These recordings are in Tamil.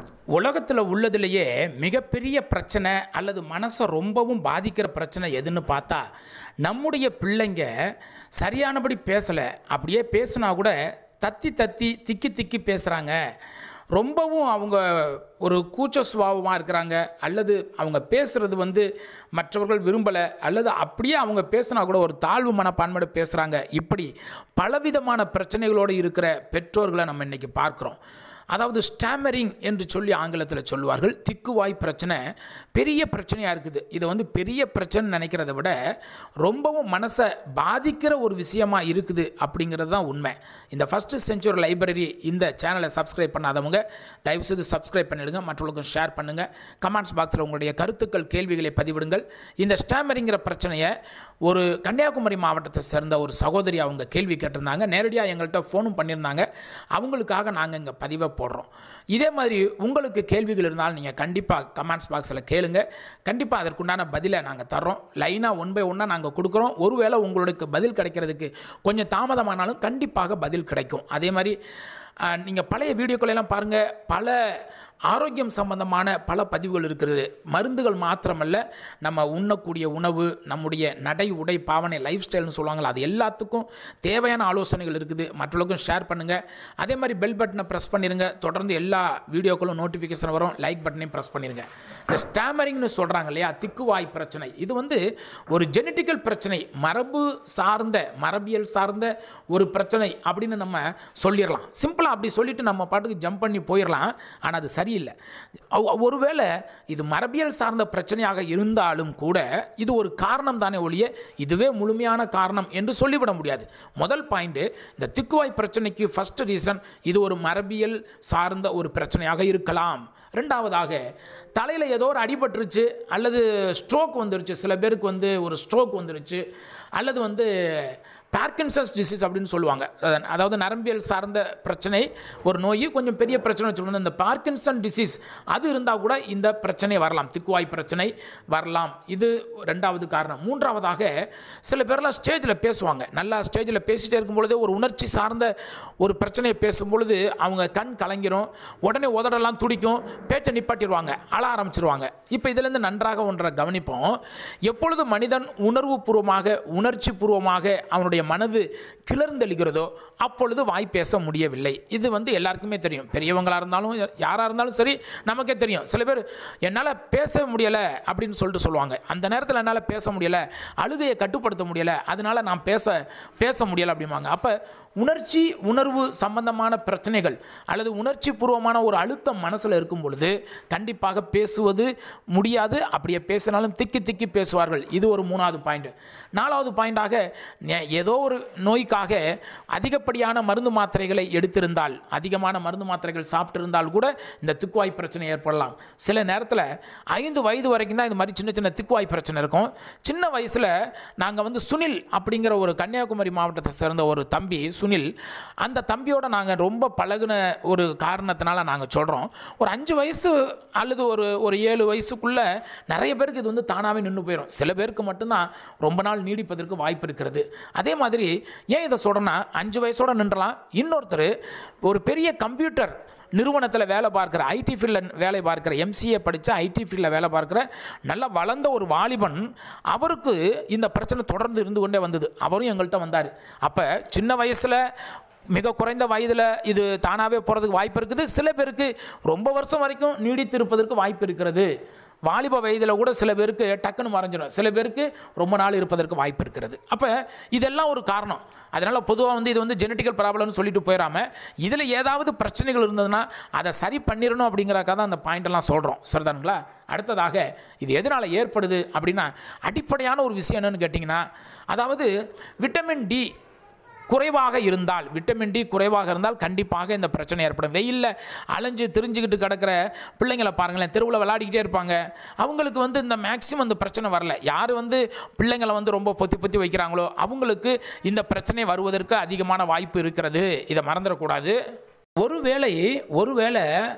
உலகத்தில் உள்ளதுலேயே மிகப்பெரிய பிரச்சனை அல்லது மனசை ரொம்பவும் பாதிக்கிற பிரச்சனை எதுன்னு பார்த்தா நம்முடைய பிள்ளைங்க சரியானபடி பேசலை அப்படியே பேசுனா கூட தத்தி தத்தி திக்கி திக்கி பேசுகிறாங்க ரொம்பவும் அவங்க ஒரு கூச்ச சுபாவமாக இருக்கிறாங்க அல்லது அவங்க பேசுகிறது வந்து மற்றவர்கள் விரும்பலை அல்லது அப்படியே அவங்க பேசுனா கூட ஒரு தாழ்வு மனப்பான்மையோட பேசுகிறாங்க இப்படி பலவிதமான பிரச்சனைகளோடு இருக்கிற பெற்றோர்களை நம்ம இன்றைக்கி பார்க்குறோம் அதாவது ஸ்டாமரிங் என்று சொல்லி ஆங்கிலத்தில் சொல்லுவார்கள் திக்குவாய் பிரச்சனை பெரிய பிரச்சனையாக இருக்குது இது வந்து பெரிய பிரச்சனை நினைக்கிறத விட ரொம்பவும் மனசை பாதிக்கிற ஒரு விஷயமா இருக்குது அப்படிங்கிறது தான் உண்மை இந்த ஃபஸ்ட்டு செஞ்சுரி லைப்ரரி இந்த சேனலை சப்ஸ்கிரைப் பண்ணாதவங்க தயவுசெய்து சப்ஸ்கிரைப் பண்ணிடுங்க மற்றவர்களுக்கும் ஷேர் பண்ணுங்கள் கமெண்ட்ஸ் பாக்ஸில் உங்களுடைய கருத்துக்கள் கேள்விகளை பதிவிடுங்கள் இந்த ஸ்டாமரிங்கிற பிரச்சனையை ஒரு கன்னியாகுமரி மாவட்டத்தை சேர்ந்த ஒரு சகோதரி அவங்க கேள்வி கேட்டிருந்தாங்க நேரடியாக எங்கள்கிட்ட ஃபோனும் பண்ணியிருந்தாங்க அவங்களுக்காக நாங்கள் இங்கே பதிவை போடுறோம் இதே மாதிரி உங்களுக்கு கேள்விகள் இருந்தாலும் நீங்கள் கண்டிப்பாக கமெண்ட்ஸ் பாக்ஸில் கேளுங்க கண்டிப்பாக அதற்குண்டான பதிலை நாங்கள் தர்றோம் லைனாக ஒன் பை ஒன்னாக நாங்கள் கொடுக்குறோம் ஒருவேளை உங்களுக்கு பதில் கிடைக்கிறதுக்கு கொஞ்சம் தாமதமானாலும் கண்டிப்பாக பதில் கிடைக்கும் அதே மாதிரி நீங்கள் பழைய வீடியோக்களெல்லாம் பாருங்கள் பல ஆரோக்கியம் சம்பந்தமான பல பதிவுகள் இருக்கிறது மருந்துகள் மாத்திரமல்ல நம்ம உண்ணக்கூடிய உணவு நம்முடைய நடை உடை பாவனை லைஃப் ஸ்டைல்னு சொல்லுவாங்களா அது எல்லாத்துக்கும் தேவையான ஆலோசனைகள் இருக்குது மற்றவர்களுக்கும் ஷேர் பண்ணுங்கள் அதே மாதிரி பெல் பட்டனை ப்ரெஸ் பண்ணிடுங்க தொடர்ந்து எல்லா வீடியோக்களும் நோட்டிஃபிகேஷன் வரும் லைக் பட்டனையும் ப்ரெஸ் பண்ணிடுங்க இந்த ஸ்டாமரிங்னு சொல்கிறாங்க இல்லையா திக்குவாய் பிரச்சனை இது வந்து ஒரு ஜெனட்டிக்கல் பிரச்சனை மரபு சார்ந்த மரபியல் சார்ந்த ஒரு பிரச்சனை அப்படின்னு நம்ம சொல்லிடலாம் சிம்பிளாக அப்படி சொல்லிட்டு நம்ம பாட்டுக்கு ஜம்ப் பண்ணி போயிடலாம் ஆனால் அது சரியில்லை ஒ- ஒருவேளை இது மரபியல் சார்ந்த பிரச்சனையாக இருந்தாலும் கூட இது ஒரு காரணம் தானே ஒழிய இதுவே முழுமையான காரணம் என்று சொல்லிவிட முடியாது முதல் பாயிண்ட்டு இந்த திக்குவாய் பிரச்சனைக்கு ஃபர்ஸ்ட் ரீசன் இது ஒரு மரபியல் சார்ந்த ஒரு பிரச்சனையாக இருக்கலாம் ரெண்டாவதாக தலையில் ஏதோ ஒரு அடிபட்டுருச்சு அல்லது ஸ்ட்ரோக் வந்துருச்சு சில பேருக்கு வந்து ஒரு ஸ்ட்ரோக் வந்துருச்சு அல்லது வந்து பார்க்கின்சன்ஸ் டிசீஸ் அப்படின்னு சொல்லுவாங்க அத- அதாவது நரம்பியல் சார்ந்த பிரச்சனை ஒரு நோய் கொஞ்சம் பெரிய பிரச்சனை வச்சுக்கணும் இந்த பார்க்கின்சன் டிசீஸ் அது இருந்தால் கூட இந்த பிரச்சனை வரலாம் திக்குவாய் பிரச்சனை வரலாம் இது ரெண்டாவது காரணம் மூன்றாவதாக சில பேர்லாம் ஸ்டேஜில் பேசுவாங்க நல்லா ஸ்டேஜில் பேசிகிட்டே இருக்கும் பொழுதே ஒரு உணர்ச்சி சார்ந்த ஒரு பிரச்சனையை பேசும் பொழுது அவங்க கண் கலங்கிரும் உடனே உதடெல்லாம் துடிக்கும் பேச்சை நிப்பாட்டிடுவாங்க அழ ஆரம்பிச்சிருவாங்க இப்போ இதிலேருந்து நன்றாக ஒன்றை கவனிப்போம் எப்பொழுது மனிதன் உணர்வு பூர்வமாக உணர்ச்சி பூர்வமாக அவனுடைய மனது கிளர்ந்தெழுகிறதோ அப்பொழுது வாய் பேச முடியவில்லை இது வந்து எல்லாருக்குமே தெரியும் பெரியவங்களாக இருந்தாலும் யாராக இருந்தாலும் சரி நமக்கே தெரியும் சில பேர் என்னால் பேச முடியலை அப்படின்னு சொல்லிட்டு சொல்லுவாங்க அந்த நேரத்தில் என்னால் பேச முடியலை அழுகையை கட்டுப்படுத்த முடியலை அதனால நான் பேச பேச முடியலை அப்படிம்பாங்க அப்போ உணர்ச்சி உணர்வு சம்பந்தமான பிரச்சனைகள் அல்லது உணர்ச்சி பூர்வமான ஒரு அழுத்தம் மனசில் இருக்கும் பொழுது கண்டிப்பாக பேசுவது முடியாது அப்படியே பேசினாலும் திக்கி திக்கி பேசுவார்கள் இது ஒரு மூணாவது பாயிண்ட் நாலாவது பாயிண்டாக நெ- ஏதோ ஒரு நோய்க்காக அதிகப்படியான மருந்து மாத்திரைகளை எடுத்திருந்தால் அதிகமான மருந்து மாத்திரைகள் சாப்பிட்டிருந்தால் கூட இந்த திக்குவாய் பிரச்சனை ஏற்படலாம் சில நேரத்தில் ஐந்து வயது வரைக்கும் தான் இந்த மாதிரி சின்ன சின்ன திக்குவாய் பிரச்சனை இருக்கும் சின்ன வயசில் நாங்கள் வந்து சுனில் அப்படிங்கிற ஒரு கன்னியாகுமரி மாவட்டத்தை சேர்ந்த ஒரு தம்பி சுனில் அந்த தம்பியோட நாங்கள் ரொம்ப பழகுன ஒரு காரணத்தினால நாங்கள் சொல்கிறோம் ஒரு அஞ்சு வயசு அல்லது ஒரு ஒரு ஏழு வயசுக்குள்ளே நிறைய பேருக்கு இது வந்து தானாகவே நின்று போயிடும் சில பேருக்கு மட்டும்தான் ரொம்ப நாள் நீடிப்பதற்கு வாய்ப்பு இருக்கிறது அதே மாதிரி ஏன் இதை சொல்கிறேன்னா அஞ்சு வயசோட நின்றலாம் இன்னொருத்தர் ஒரு பெரிய கம்ப்யூட்டர் நிறுவனத்தில் வேலை பார்க்குற ஐடி ஃபீல்டில் வேலை பார்க்குற எம்சிஏ படித்த ஐடி ஃபீல்டில் வேலை பார்க்குற நல்லா வளர்ந்த ஒரு வாலிபன் அவருக்கு இந்த பிரச்சனை தொடர்ந்து இருந்து கொண்டே வந்தது அவரும் எங்கள்கிட்ட வந்தார் அப்போ சின்ன வயசில் மிக குறைந்த வயதில் இது தானாகவே போகிறதுக்கு வாய்ப்பு இருக்குது சில பேருக்கு ரொம்ப வருஷம் வரைக்கும் நீடித்திருப்பதற்கு வாய்ப்பு இருக்கிறது வாலிப வயதில் கூட சில பேருக்கு டக்குன்னு மறைஞ்சிடும் சில பேருக்கு ரொம்ப நாள் இருப்பதற்கு வாய்ப்பு இருக்கிறது அப்போ இதெல்லாம் ஒரு காரணம் அதனால் பொதுவாக வந்து இது வந்து ஜெனட்டிக்கல் ப்ராப்ளம்னு சொல்லிட்டு போயிடாமல் இதில் ஏதாவது பிரச்சனைகள் இருந்ததுன்னா அதை சரி பண்ணிடணும் அப்படிங்கிறக்காக தான் அந்த பாயிண்டெல்லாம் சொல்கிறோம் சரிதானுங்களா அடுத்ததாக இது எதனால் ஏற்படுது அப்படின்னா அடிப்படையான ஒரு விஷயம் என்னன்னு கேட்டிங்கன்னா அதாவது விட்டமின் டி குறைவாக இருந்தால் விட்டமின் டி குறைவாக இருந்தால் கண்டிப்பாக இந்த பிரச்சனை ஏற்படும் வெயிலில் அலைஞ்சு திரிஞ்சுக்கிட்டு கிடக்கிற பிள்ளைங்களை பாருங்களேன் தெருவில் விளையாடிக்கிட்டே இருப்பாங்க அவங்களுக்கு வந்து இந்த மேக்ஸிமம் இந்த பிரச்சனை வரல யார் வந்து பிள்ளைங்களை வந்து ரொம்ப பொத்தி பொத்தி வைக்கிறாங்களோ அவங்களுக்கு இந்த பிரச்சனை வருவதற்கு அதிகமான வாய்ப்பு இருக்கிறது இதை மறந்துடக்கூடாது ஒருவேளை ஒருவேளை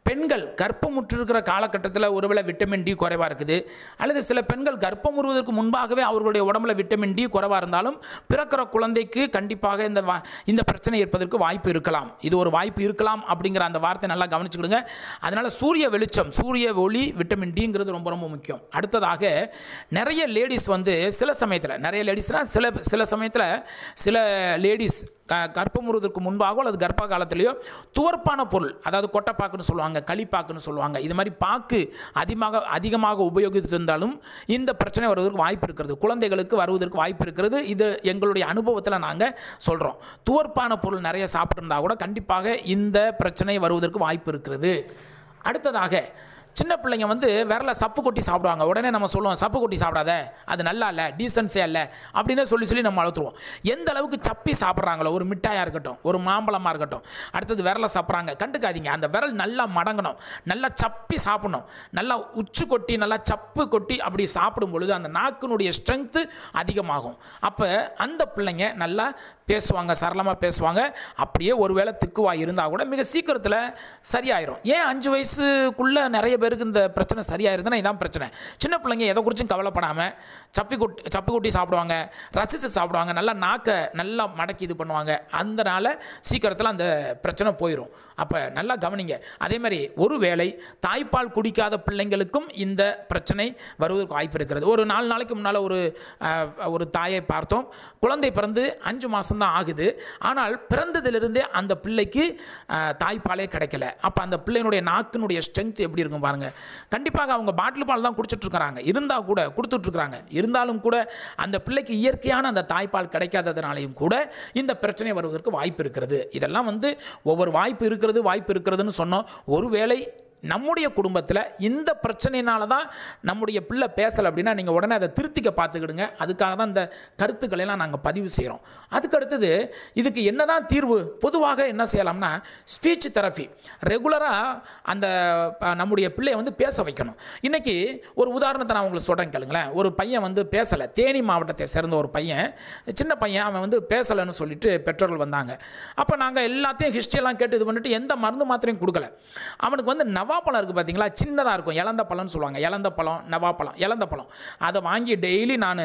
பெண்கள் கர்ப்பமுற்று இருக்கிற காலகட்டத்தில் ஒருவேளை விட்டமின் டி குறைவாக இருக்குது அல்லது சில பெண்கள் கர்ப்பம் உருவதற்கு முன்பாகவே அவர்களுடைய உடம்புல விட்டமின் டி குறைவாக இருந்தாலும் பிறக்கிற குழந்தைக்கு கண்டிப்பாக இந்த வா- இந்த பிரச்சனை இருப்பதற்கு வாய்ப்பு இருக்கலாம் இது ஒரு வாய்ப்பு இருக்கலாம் அப்படிங்கிற அந்த வார்த்தை நல்லா கவனிச்சுக்கிடுங்க அதனால சூரிய வெளிச்சம் சூரிய ஒளி விட்டமின் டிங்கிறது ரொம்ப ரொம்ப முக்கியம் அடுத்ததாக நிறைய லேடிஸ் வந்து சில சமயத்தில் நிறைய லேடிஸ்னால் சில சில சமயத்தில் சில லேடிஸ் க கர்ப்பமுறுவதற்கு முன்பாகவோ அல்லது கர்ப்ப காலத்திலேயோ துவர்ப்பான பொருள் அதாவது கொட்டைப்பாக்குன்னு சொல்லுவாங்க களிப்பாக்குன்னு சொல்லுவாங்க இது மாதிரி பாக்கு அதிகமாக அதிகமாக உபயோகித்திருந்தாலும் இந்த பிரச்சனை வருவதற்கு வாய்ப்பு இருக்கிறது குழந்தைகளுக்கு வருவதற்கு வாய்ப்பு இருக்கிறது இது எங்களுடைய அனுபவத்தில் நாங்கள் சொல்கிறோம் துவர்ப்பான பொருள் நிறைய சாப்பிட்டிருந்தா கூட கண்டிப்பாக இந்த பிரச்சனை வருவதற்கு வாய்ப்பு இருக்கிறது அடுத்ததாக சின்ன பிள்ளைங்க வந்து விரல சப்பு கொட்டி சாப்பிடுவாங்க உடனே நம்ம சொல்லுவோம் சப்பு கொட்டி சாப்பிடாத அது நல்லா இல்லை டீசன்ஸே இல்லை அப்படின்னு சொல்லி சொல்லி நம்ம அழுத்துருவோம் எந்த அளவுக்கு சப்பி சாப்பிட்றாங்களோ ஒரு மிட்டாயாக இருக்கட்டும் ஒரு மாம்பழமாக இருக்கட்டும் அடுத்தது விரலை சாப்பிட்றாங்க கண்டுக்காதீங்க அந்த விரல் நல்லா மடங்கணும் நல்லா சப்பி சாப்பிடணும் நல்லா உச்சு கொட்டி நல்லா சப்பு கொட்டி அப்படி சாப்பிடும் பொழுது அந்த நாக்கினுடைய ஸ்ட்ரென்த்து அதிகமாகும் அப்போ அந்த பிள்ளைங்க நல்லா பேசுவாங்க சரளமாக பேசுவாங்க அப்படியே ஒருவேளை திக்குவாய் இருந்தால் கூட மிக சீக்கிரத்தில் சரியாயிரும் ஏன் அஞ்சு வயசுக்குள்ளே நிறைய பேருக்கு இந்த பிரச்சனை சரியாயிருதுன்னா இதான் பிரச்சனை சின்ன பிள்ளைங்க எதை குறிச்சும் கவலைப்படாமல் சப்பி கொட்டி சப்பி கொட்டி சாப்பிடுவாங்க ரசித்து சாப்பிடுவாங்க நல்லா நாக்கை நல்லா மடக்கி இது பண்ணுவாங்க அதனால சீக்கிரத்தில் அந்த பிரச்சனை போயிடும் அப்போ நல்லா கவனிங்க அதே மாதிரி ஒருவேளை தாய்ப்பால் குடிக்காத பிள்ளைங்களுக்கும் இந்த பிரச்சனை வருவதற்கு வாய்ப்பு இருக்கிறது ஒரு நாலு நாளைக்கு முன்னால் ஒரு அஹ், ஒரு தாயை பார்த்தோம் குழந்தை பிறந்து அஞ்சு மாதம்தான் ஆகுது ஆனால் பிறந்ததிலிருந்தே அந்த பிள்ளைக்கு அஹ், தாய்ப்பாலே கிடைக்கல அப்போ அந்த பிள்ளையினுடைய நாக்கினுடைய ஸ்ட்ரென்த் எப்படி இருக்கும் பாருங்க கண்டிப்பாக அவங்க பாட்டில் பால் தான் குடிச்சிட்டு இருக்கிறாங்க இருந்தால் கூட கொடுத்துட்டு இருக்கிறாங்க இருந்தாலும் கூட அந்த பிள்ளைக்கு இயற்கையான அந்த தாய்ப்பால் கிடைக்காததுனாலையும் கூட இந்த பிரச்சனை வருவதற்கு வாய்ப்பு இருக்கிறது இதெல்லாம் வந்து ஒவ்வொரு வாய்ப்பு இருக்கிறது வாய்ப்பு இருக்கிறதுன்னு சொன்னோம் ஒருவேளை நம்முடைய குடும்பத்தில் இந்த பிரச்சனையினால தான் நம்முடைய பிள்ளை பேசலை அப்படின்னா நீங்கள் உடனே அதை திருத்திக்க பார்த்துக்கிடுங்க அதுக்காக தான் இந்த கருத்துக்களை எல்லாம் நாங்கள் பதிவு செய்கிறோம் அதுக்கு அடுத்தது இதுக்கு என்னதான் தீர்வு பொதுவாக என்ன செய்யலாம்னா ஸ்பீச் தெரப்பி ரெகுலராக அந்த அஹ், நம்முடைய பிள்ளையை வந்து பேச வைக்கணும் இன்றைக்கி ஒரு உதாரணத்தை நான் உங்களுக்கு சொல்கிறேன் கேளுங்களேன் ஒரு பையன் வந்து பேசலை தேனி மாவட்டத்தை சேர்ந்த ஒரு பையன் சின்ன பையன் அவன் வந்து பேசலைன்னு சொல்லிட்டு பெற்றோர்கள் வந்தாங்க அப்போ நாங்கள் எல்லாத்தையும் ஹிஸ்ட்ரியெல்லாம் கேட்டு இது பண்ணிட்டு எந்த மருந்து மாத்திரையும் கொடுக்கல அவனுக்கு வந்து நவாப்பழம் இருக்குது பார்த்தீங்களா சின்னதாக இருக்கும் இலந்த பழம்னு சொல்லுவாங்க இலந்த பழம் நவாப்பழம் இலந்த பழம் அதை வாங்கி டெய்லி நான்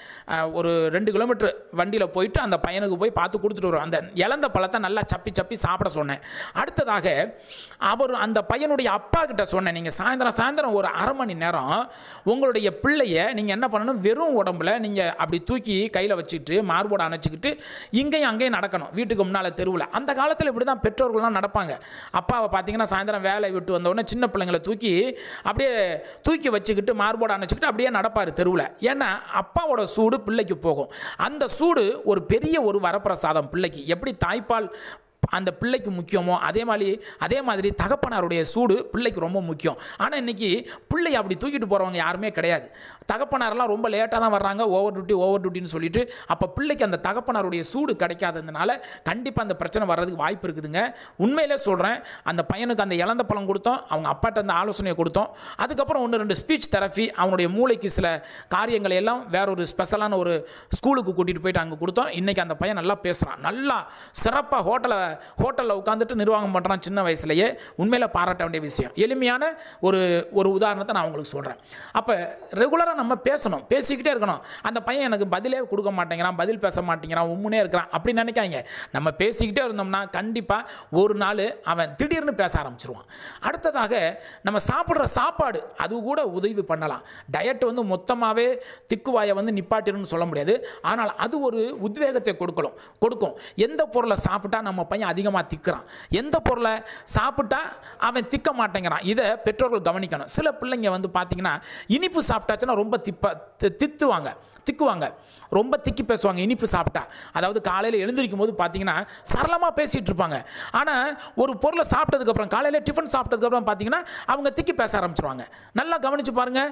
ஒரு ரெண்டு கிலோமீட்டர் வண்டியில் போயிட்டு அந்த பையனுக்கு போய் பார்த்து கொடுத்துட்டு வருவேன் அந்த இலந்த பழத்தை நல்லா சப்பி சப்பி சாப்பிட சொன்னேன் அடுத்ததாக அவர் அந்த பையனுடைய அப்பா கிட்ட சொன்னேன் நீங்கள் சாயந்தரம் சாயந்தரம் ஒரு அரை மணி நேரம் உங்களுடைய பிள்ளைய நீங்கள் என்ன பண்ணணும் வெறும் உடம்புல நீங்கள் அப்படி தூக்கி கையில் வச்சுக்கிட்டு மார்போட அணைச்சிக்கிட்டு இங்கேயும் அங்கேயும் நடக்கணும் வீட்டுக்கு முன்னால் தெருவில் அந்த காலத்தில் இப்படி தான் பெற்றோர்கள்லாம் நடப்பாங்க அப்பாவை பார்த்தீங்கன்னா சாயந்தரம் வேலை விட்டு வந்த உடனே சின்ன பிள்ளைங்களை தூக்கி அப்படியே தூக்கி வச்சுக்கிட்டு மார்போட அணைச்சிக்கிட்டு அப்படியே நடப்பார் தெருவில் ஏன்னா அப்பாவோட சூடு பிள்ளைக்கு போகும் அந்த சூடு ஒரு பெரிய ஒரு வரப்பிரசாதம் பிள்ளைக்கு எப்படி தாய்ப்பால் அந்த பிள்ளைக்கு முக்கியமோ அதே மாதிரி அதே மாதிரி தகப்பனாருடைய சூடு பிள்ளைக்கு ரொம்ப முக்கியம் ஆனால் இன்னைக்கு பிள்ளை அப்படி தூக்கிட்டு போகிறவங்க யாருமே கிடையாது தகப்பனாரெல்லாம் ரொம்ப லேட்டாக தான் வர்றாங்க ஓவர் டியூட்டி ஓவர் டியூட்டின்னு சொல்லிட்டு அப்போ பிள்ளைக்கு அந்த தகப்பனாருடைய சூடு கிடைக்காததுனால கண்டிப்பாக அந்த பிரச்சனை வர்றதுக்கு வாய்ப்பு இருக்குதுங்க உண்மையிலே சொல்கிறேன் அந்த பையனுக்கு அந்த இழந்த பழம் கொடுத்தோம் அவங்க அப்பாட்ட அந்த ஆலோசனையை கொடுத்தோம் அதுக்கப்புறம் ஒன்று ரெண்டு ஸ்பீச் தெரப்பி அவனுடைய மூளைக்கு சில காரியங்களை எல்லாம் வேற ஒரு ஸ்பெஷலான ஒரு ஸ்கூலுக்கு கூட்டிகிட்டு போயிட்டு அங்கே கொடுத்தோம் இன்றைக்கி அந்த பையன் நல்லா பேசுகிறான் நல்லா சிறப்பாக ஹோட்டலை ஹோட்டலில் உட்காந்துட்டு நிர்வாகம் பண்ணுறான் சின்ன வயசுலேயே உண்மையில் பாராட்ட வேண்டிய விஷயம் எளிமையான ஒரு ஒரு உதாரணத்தை நான் உங்களுக்கு சொல்கிறேன் அப்போ ரெகுலராக நம்ம பேசணும் பேசிக்கிட்டே இருக்கணும் அந்த பையன் எனக்கு பதிலே கொடுக்க மாட்டேங்கிறான் பதில் பேச மாட்டேங்கிறான் உம்முனே இருக்கிறான் அப்படி நினைக்காங்க நம்ம பேசிக்கிட்டே இருந்தோம்னா கண்டிப்பாக ஒரு நாள் அவன் திடீர்னு பேச ஆரம்பிச்சிருவான் அடுத்ததாக நம்ம சாப்பிட்ற சாப்பாடு அது கூட உதவி பண்ணலாம் டயட் வந்து மொத்தமாகவே திக்குவாயை வந்து நிப்பாட்டிருன்னு சொல்ல முடியாது ஆனால் அது ஒரு உத்வேகத்தை கொடுக்கணும் கொடுக்கும் எந்த பொருளை சாப்பிட்டா நம்ம பையன் அதிகமாக திக்கிறான் எந்த பொருளை சாப்பிட்டா அவன் திக்க மாட்டேங்கிறான் இதை பெற்றோர்கள் கவனிக்கணும் சில பிள்ளைங்க வந்து பார்த்தீங்கன்னா இனிப்பு சாப்பிட்டாச்சுன்னா ரொம்ப திப்ப தி- தித்துவாங்க திக்குவாங்க ரொம்ப திக்கி பேசுவாங்க இனிப்பு சாப்பிட்டா அதாவது காலையில் எழுந்திருக்கும் போது பார்த்தீங்கன்னா சரளமாக பேசிகிட்டு இருப்பாங்க ஆனால் ஒரு பொருளை சாப்பிட்டதுக்கப்புறம் காலையில் டிஃபன் சாப்பிட்டதுக்கப்புறம் பார்த்தீங்கன்னா அவங்க திக்கி பேச ஆரம்பிச்சிருவாங்க நல்லா கவனிச்சு பாருங்கள்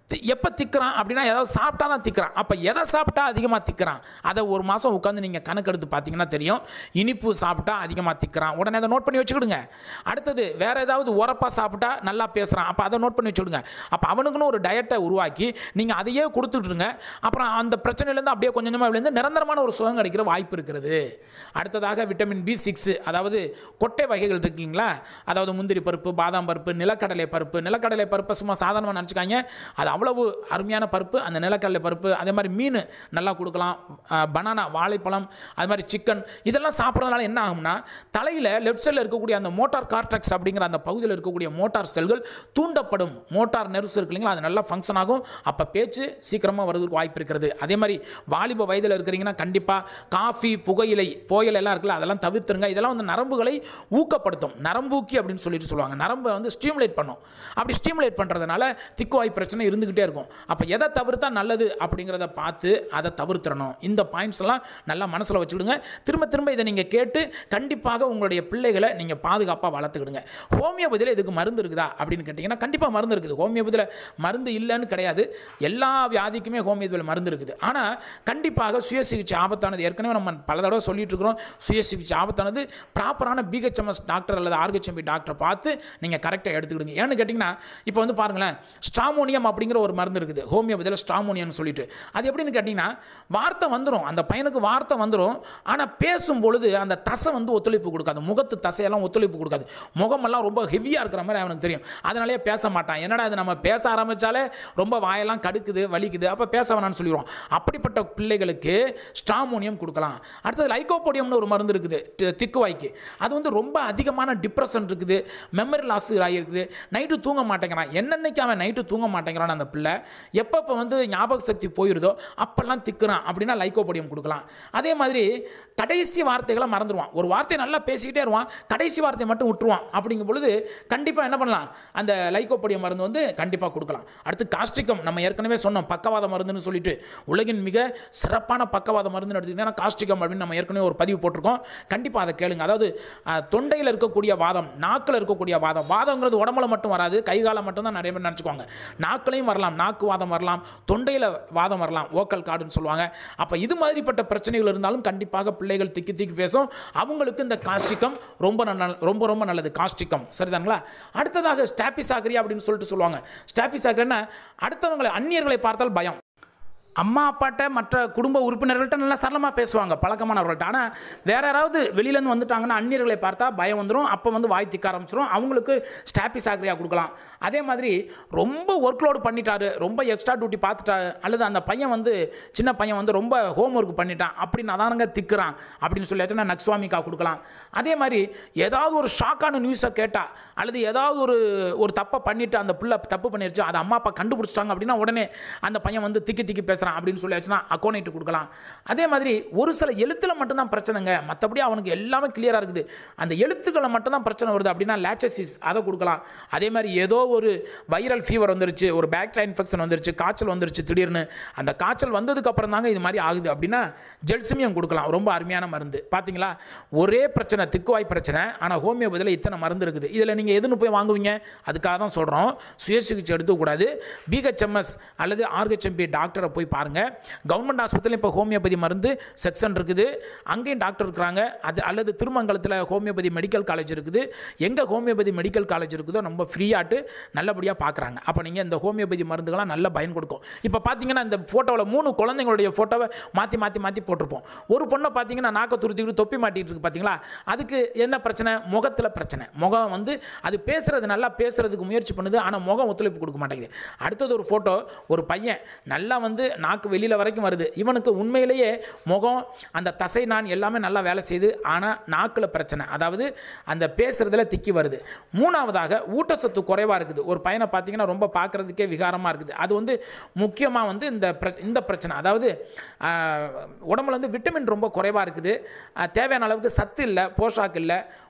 தி- எப்போ திக்கிறான் அப்படின்னா ஏதாவது சாப்பிட்டா தான் திக்கிறான் அப்போ எதை சாப்பிட்டா அதிகமாக திக்கிறான் அதை ஒரு மாதம் உட்காந்து நீங்கள் கணக்கெடுத்து பார்த்தீங்கன்னா தெரியும் இனிப்பு சாப்பிட்டா அதிகமாக திக்கிறான் உடனே அதை நோட் பண்ணி வச்சுக்கிடுங்க அடுத்தது வேறு ஏதாவது உரப்பாக சாப்பிட்டா நல்லா பேசுகிறான் அப்போ அதை நோட் பண்ணி வச்சுக்கிடுங்க அப்போ அவனுக்குன்னு ஒரு டயட்டை உருவாக்கி நீங்கள் அதையே கொடுத்துட்ருங்க அப்புறம் அந்த பிரச்சனையிலேருந்து அப்படியே கொஞ்சம் கொஞ்சமாக விழுந்து நிரந்தரமான ஒரு சுகம் கிடைக்கிற வாய்ப்பு இருக்கிறது அடுத்ததாக விட்டமின் பி சிக்ஸ் அதாவது கொட்டை வகைகள் இருக்கு இல்லைங்களா அதாவது முந்திரி பருப்பு பாதாம் பருப்பு நிலக்கடலை பருப்பு நிலக்கடலை பருப்பை சும்மா சாதாரணமாக நினச்சிக்காங்க அது அவ்வளவு அருமையான பருப்பு அந்த நிலக்கடலை பருப்பு அதே மாதிரி மீன் நல்லா கொடுக்கலாம் பனானா வாழைப்பழம் அது மாதிரி சிக்கன் இதெல்லாம் சாப்பிட்றதுனால என்ன ஆகும்னா தலையில் லெஃப்ட் சைடில் இருக்கக்கூடிய அந்த மோட்டார் கார்டெக்ஸ் அப்படிங்கிற அந்த பகுதியில் இருக்கக்கூடிய மோட்டார் செல்கள் தூண்டப்படும் மோட்டார் நெர்வ்ஸ் இருக்கு இல்லைங்களா அது நல்லா ஃபங்க்ஷன் ஆகும் அப்போ பேச்சு சீக்கிரமாக வருவதற்கு வாய்ப்பு இருக்கிறது அதே மாதிரி வாலிப வயதில் இருக்கிறீங்கன்னா கண்டிப்பாக காஃபி புகையிலை புகையிலை எல்லாம் இருக்குல்ல அதெல்லாம் தவிர்த்துருங்க இதெல்லாம் வந்து நரம்புகளை ஊக்கப்படுத்தும் நரம்பூக்கி அப்படின்னு சொல்லிட்டு சொல்லுவாங்க நரம்பை வந்து ஸ்டிமுலேட் பண்ணும் அப்படி ஸ்டிமுலேட் பண்ணுறதுனால திக்குவாய் பிரச்சனை இருந்துக்கிட்டே இருக்கும் அப்போ எதை தவிர்த்தா நல்லது அப்படிங்கிறத பார்த்து அதை தவிர்த்திடணும் இந்த பாயிண்ட்ஸ் எல்லாம் நல்லா மனசில் வச்சுக்கிடுங்க திரும்ப திரும்ப இதை நீங்கள் கேட்டு கண்டிப்பாக உங்களுடைய பிள்ளைகளை நீங்கள் பாதுகாப்பாக வளர்த்துக்கிடுங்க ஹோமியோபதியில் இதுக்கு மருந்து இருக்குதா அப்படின்னு கேட்டிங்கன்னா கண்டிப்பாக மருந்து இருக்குது ஹோமியோபதியில் மருந்து இல்லைன்னு கிடையாது எல்லா வியாதிக்குமே ஹோமியோபதியில் மருந்து இருக்குது ஆனால் கண்டிப்பாக சுய சிகிச்சை ஆபத்தானது ஏற்கனவே நம்ம பல தடவை சொல்லிட்டு இருக்கிறோம் சுய சிகிச்சை ஆபத்தானது ப்ராப்பரான பிஹெச்எம்எஸ் டாக்டர் அல்லது ஆர்ஹெச்எம்பி டாக்டரை பார்த்து நீங்கள் கரெக்டாக எடுத்துக்கிடுங்க ஏன்னு கேட்டிங்கன்னா இப்போ வந்து பாருங்களேன் ஸ்ட்ராமோனியம் அப்படிங்கிற ஒரு மருந்து இருக்குது ஹோமியோபதியில் ஸ்ட்ராமோனியம்னு சொல்லிட்டு அது எப்படின்னு கேட்டிங்கன்னா வார்த்தை வந்துடும் அந்த பையனுக்கு வார்த்தை வந்துடும் ஆனால் பேசும் பொழுது அந்த தசை வந்து ஒத்துழைப்பு கொடுக்காது முகத்து தசையெல்லாம் ஒத்துழைப்பு கொடுக்காது முகமெல்லாம் ரொம்ப ஹெவியாக இருக்கிற மாதிரி அவனுக்கு தெரியும் அதனாலேயே பேச மாட்டான் என்னடா இது நம்ம பேச ஆரம்பித்தாலே ரொம்ப வாயெல்லாம் கடுக்குது வலிக்குது அப்போ பேச வேணாம்னு சொல்லிடுவோம் அப்படிப்பட்ட பிள்ளைகளுக்கு ஸ்ட்ராமோனியம் கொடுக்கலாம் அடுத்தது லைகோபோடியம்னு ஒரு மருந்து இருக்குது தி- திக்குவாய்க்கு அது வந்து ரொம்ப அதிகமான டிப்ரெஷன் இருக்குது மெமரி லாஸ் ஆகியிருக்குது நைட்டு தூங்க மாட்டேங்கிறான் என்னன்னைக்கு அவன் நைட்டு தூங்க மாட்டேங்கிறான் அந்த பிள்ளை எப்பப்போ வந்து ஞாபக சக்தி போயிருதோ அப்பெல்லாம் திக்குறான் அப்படின்னா லைகோபோடியம் கொடுக்கலாம் அதே மாதிரி கடைசி வார்த்தைகளை மறந்துடுவான் ஒரு வார்த்தையை நல்லா பேசிக்கிட்டே இருவான் கடைசி வார்த்தையை மட்டும் விட்டுருவான் அப்படிங்கும் பொழுது கண்டிப்பாக என்ன பண்ணலாம் அந்த லைகோபோடியம் மருந்து வந்து கண்டிப்பாக கொடுக்கலாம் அடுத்து காஸ்டிகம் நம்ம ஏற்கனவே சொன்னோம் பக்கவாத மருந்துன்னு சொல்லிட்டு உலகின் மிக சிறப்பான பக்கவாத மருந்துன்னு எடுத்துக்கிட்டீங்கன்னா காஸ்டிகம் அப்படின்னு நம்ம ஏற்கனவே ஒரு பதிவு போட்டிருக்கோம் கண்டிப்பாக அதை கேளுங்க அதாவது அஹ், தொண்டையில் இருக்கக்கூடிய வாதம் நாக்கில் இருக்கக்கூடிய வாதம் வாதங்கிறது உடம்புல மட்டும் வராது கை காலம் மட்டும் தான் நிறைய பேர் நினச்சிக்குவாங்க நாக்குலையும் வரலாம் நாக்கு வாதம் வரலாம் தொண்டையில் வாதம் வரலாம் ஓக்கல் கார்டுன்னு சொல்லுவாங்க அப்போ இது மாதிரிப்பட்ட பிரச்சனைகள் இருந்தாலும் கண்டிப்பாக பிள்ளைகள் திக்கி திக்கி பேசும் அவங்களுக்கு இந்த காஸ்டிகம் ரொம்ப நல்ல- ரொம்ப ரொம்ப நல்லது காஸ்டிகம் சரிதாங்களா அடுத்ததாக ஸ்டாபிசாகரி அப்படின்னு சொல்லிட்டு சொல்லுவாங்க ஸ்டாபிசாகரின்னா அடுத்தவங்களை அந்நியர்களை பார்த்தால் பயம் அம்மா அப்பாட்ட மற்ற குடும்ப உறுப்பினர்கள்ட்ட நல்லா சரளமாக பேசுவாங்க பழக்கமானவர்கள்ட்ட ஆனால் வேற யாராவது வெளியிலேருந்து வந்துட்டாங்கன்னா அந்நியர்களை பார்த்தா பயம் வந்துடும் அப்போ வந்து வாய் திக்க ஆரம்பிச்சிடும் அவங்களுக்கு ஸ்டாப்பிஸ் ஆக்ரியா கொடுக்கலாம் அதே மாதிரி ரொம்ப ஒர்க் லோடு பண்ணிட்டாரு ரொம்ப எக்ஸ்ட்ரா டியூட்டி பார்த்துட்டாரு அல்லது அந்த பையன் வந்து சின்ன பையன் வந்து ரொம்ப ஹோம் ஒர்க் பண்ணிட்டான் அப்படின்னு அதானங்க திக்குறான் அப்படின்னு சொல்லியாச்சுன்னா நக்ஸ்வாமிக்கா கொடுக்கலாம் அதே மாதிரி ஏதாவது ஒரு ஷாக்கான நியூஸை கேட்டா அல்லது ஏதாவது ஒரு ஒரு தப்பை பண்ணிட்டு அந்த பிள்ளை தப்பு பண்ணிருச்சு அதை அம்மா அப்பா கண்டுபிடிச்சிட்டாங்க அப்படின்னா உடனே அந்த பையன் வந்து திக்கி திக்கி பேசுகிறான் அப்படின்னு சொல்லியாச்சுன்னா அக்கௌண்ட் கொடுக்கலாம் அதே மாதிரி ஒரு சில எழுத்தில் மட்டும்தான் பிரச்சனைங்க மற்றபடி அவனுக்கு எல்லாமே கிளியராக இருக்குது அந்த எழுத்துக்களை மட்டும்தான் பிரச்சனை வருது அப்படின்னா லேச்சசிஸ் அதை கொடுக்கலாம் அதே மாதிரி ஏதோ ஒரு வைரல் ஃபீவர் வந்துருச்சு ஒரு பேக்டீரியா இன்ஃபெக்ஷன் வந்துருச்சு காய்ச்சல் வந்துருச்சு திடீர்னு அந்த காய்ச்சல் வந்ததுக்கு அப்புறம் தாங்க இது மாதிரி ஆகுது அப்படின்னா ஜெல்சிமியம் கொடுக்கலாம் ரொம்ப அருமையான மருந்து பார்த்தீங்களா ஒரே பிரச்சனை திக்குவாய் பிரச்சனை ஆனால் ஹோமியோபதியில் இத்தனை மருந்து இருக்குது இதில் நீங்கள் எதுன்னு போய் வாங்குவீங்க அதுக்காக தான் சொல்கிறோம் சுய சிகிச்சை எடுத்துக்கூடாது பிஹெச்எம்எஸ் அல்லது ஆர்ஹெச்எம்பி டாக்டரை போய் பாருங்கள் கவர்மெண்ட் ஆஸ்பத்திரியில் இப்போ ஹோமியோபதி மருந்து செக்ஷன் இருக்குது அங்கேயும் டாக்டர் இருக்கிறாங்க அது அல்லது திருமங்கலத்தில் ஹோமியோபதி மெடிக்கல் காலேஜ் இருக்குது எங்கே ஹோமியோபதி மெடிக்கல் காலேஜ் இருக்குதோ ரொம்ப ஃப்ரீயாட்டு நல்லபடியாக பார்க்குறாங்க அப்போ நீங்கள் இந்த ஹோமியோபதி மருந்துகள்லாம் நல்ல பயன் கொடுக்கும் இப்போ பார்த்தீங்கன்னா இந்த ஃபோட்டோவில் மூணு குழந்தைங்களுடைய ஃபோட்டோவை மாற்றி மாற்றி மாற்றி போட்டிருப்போம் ஒரு பொண்ணை பார்த்தீங்கன்னா நாக்க துருத்திக்கிட்டு தொப்பி மாட்டிட்டு இருக்கு பார்த்தீங்களா அதுக்கு என்ன பிரச்சனை முகத்தில் பிரச்சனை முகம் வந்து அது பேசுறது நல்லா பேசுறதுக்கு முயற்சி பண்ணுது ஆனால் முகம் ஒத்துழைப்பு கொடுக்க மாட்டேங்குது அடுத்தது ஒரு ஃபோட்டோ ஒரு பையன் நல்லா வந்து நாக்கு வெளியில் வரைக்கும் வருது இவனுக்கு உண்மையிலேயே முகம் அந்த தசை நான் எல்லாமே நல்லா வேலை செய்யுது ஆனால் நாக்கில் பிரச்சனை அதாவது அந்த பேசுறதுல திக்கி வருது மூணாவதாக ஊட்டச்சத்து குறைவாக இருக்குது ஒரு பையனை பார்த்தீங்கன்னா ரொம்ப பார்க்குறதுக்கே விகாரமாக இருக்குது அது வந்து முக்கியமாக வந்து இந்த பிர- இந்த பிரச்சனை அதாவது ஆஹ், உடம்புல வந்து விட்டமின் ரொம்ப குறைவாக இருக்குது ஆஹ், தேவையான அளவுக்கு சத்து இல்லை போஷாக்கு இல்லை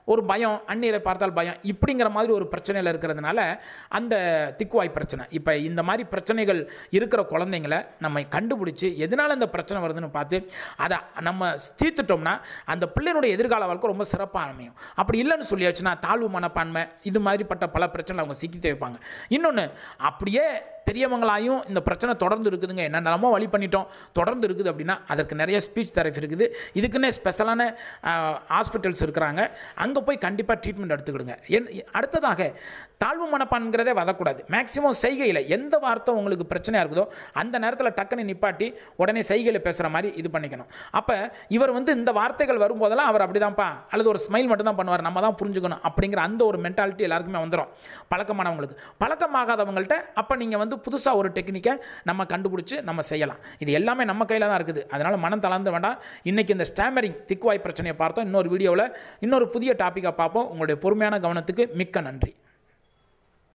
ஒரு பயம் அந்நியரை பார்த்தால் பயம் இப்படிங்கிற மாதிரி ஒரு பிரச்சனையில் இருக்கிறதுனால அந்த திக்குவாய் பிரச்சனை இப்போ இந்த மாதிரி பிரச்சனைகள் இருக்கிற குழந்தைங்களை நம்ம கண்டுபிடிச்சி எதனால் இந்த பிரச்சனை வருதுன்னு பார்த்து அதை நம்ம தீர்த்துட்டோம்னா அந்த பிள்ளையினுடைய எதிர்கால வாழ்க்கை ரொம்ப சிறப்பாக அமையும் அப்படி இல்லைன்னு சொல்லியாச்சுன்னா தாழ்வு மனப்பான்மை இது மாதிரிப்பட்ட பல பிரச்சனை அவங்க சிக்கி வைப்பாங்க இன்னொன்று அப்படியே பெரியவங்களாயும் இந்த பிரச்சனை தொடர்ந்து இருக்குதுங்க என்னென்னமோ வழி பண்ணிட்டோம் தொடர்ந்து இருக்குது அப்படின்னா அதற்கு நிறைய ஸ்பீச் தெரப்பி இருக்குது இதுக்குன்னே ஸ்பெஷலான ஹாஸ்பிட்டல்ஸ் இருக்கிறாங்க அங்கே போய் கண்டிப்பாக ட்ரீட்மெண்ட் எடுத்துக்கிடுங்க என் அடுத்ததாக தாழ்வு மனப்பான்கிறதே வரக்கூடாது மேக்ஸிமம் செய்கையில் எந்த வார்த்தை உங்களுக்கு பிரச்சனையாக இருக்குதோ அந்த நேரத்தில் டக்குன்னு நிப்பாட்டி உடனே செய்கையில் பேசுகிற மாதிரி இது பண்ணிக்கணும் அப்போ இவர் வந்து இந்த வார்த்தைகள் வரும்போதெல்லாம் அவர் அப்படிதான்ப்பா அல்லது ஒரு ஸ்மைல் மட்டும் தான் பண்ணுவார் நம்ம தான் புரிஞ்சுக்கணும் அப்படிங்கிற அந்த ஒரு மென்டாலிட்டி எல்லாருக்குமே வந்துடும் பழக்கமானவங்களுக்கு பழக்கமாகாதவங்கள்ட்ட அப்போ நீங்கள் வந்து புதுசாக ஒரு டெக்னிக்கை நம்ம கண்டுபிடிச்சி நம்ம செய்யலாம் இது எல்லாமே நம்ம கையில் தான் இருக்குது அதனால் மனம் தளர்ந்து வேண்டாம் இன்றைக்கி இந்த ஸ்டாமரிங் திக்குவாய் பிரச்சனையை பார்த்தோம் இன்னொரு வீடியோவில் இன்னொரு புதிய டாப்பிக்காக பார்ப்போம் உங்களுடைய பொறுமையான கவனத்துக்கு மிக்க நன்றி